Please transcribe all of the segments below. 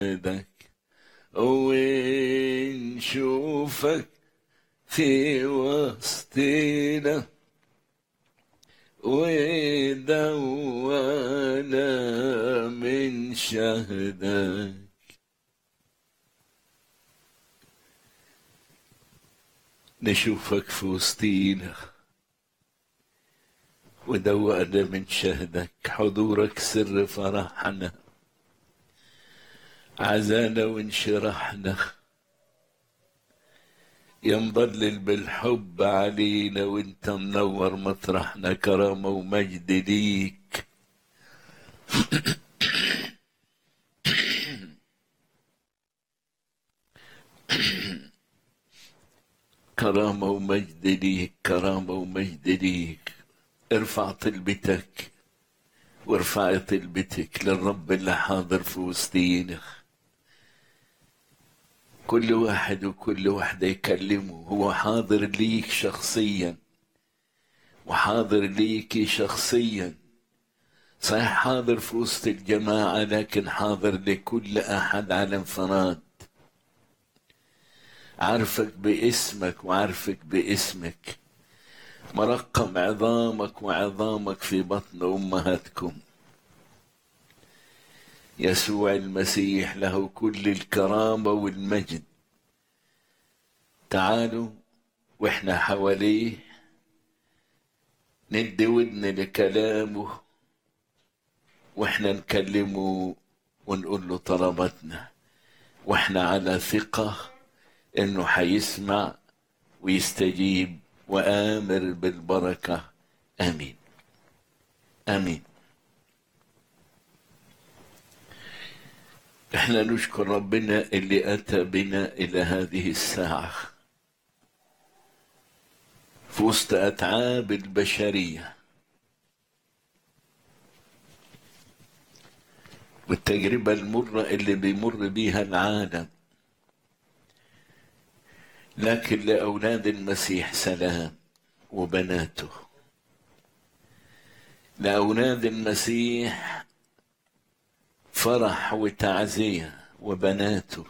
ايدك ونشوفك في وسطنا ودوانا من شهدك نشوفك في وسطينا ودوقنا من شهدك حضورك سر فرحنا عزانا وانشرحنا يا مضلل بالحب علينا وانت منور مطرحنا كرامة ومجد ليك كرامة ومجد ليك كرامة ومجد ليك ارفع طلبتك وارفعي طلبتك للرب اللي حاضر في وسطينا كل واحد وكل واحدة يكلمه هو حاضر ليك شخصيا وحاضر ليكي شخصيا صحيح حاضر في وسط الجماعة لكن حاضر لكل أحد على انفراد عارفك باسمك وعارفك باسمك مرقم عظامك وعظامك في بطن أمهاتكم يسوع المسيح له كل الكرامة والمجد تعالوا واحنا حواليه ندي ودن لكلامه واحنا نكلمه ونقول له طلباتنا واحنا على ثقة انه حيسمع ويستجيب وآمر بالبركة آمين آمين احنا نشكر ربنا اللي اتى بنا الى هذه الساعه في وسط اتعاب البشريه والتجربه المره اللي بيمر بيها العالم لكن لاولاد المسيح سلام وبناته لاولاد المسيح فرح وتعزية وبناته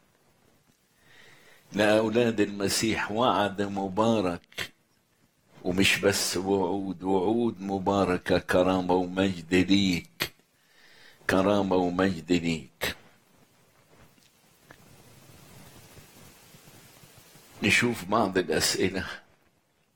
لأولاد المسيح وعد مبارك ومش بس وعود وعود مباركة كرامة ومجد ليك كرامة ومجد ليك نشوف بعض الأسئلة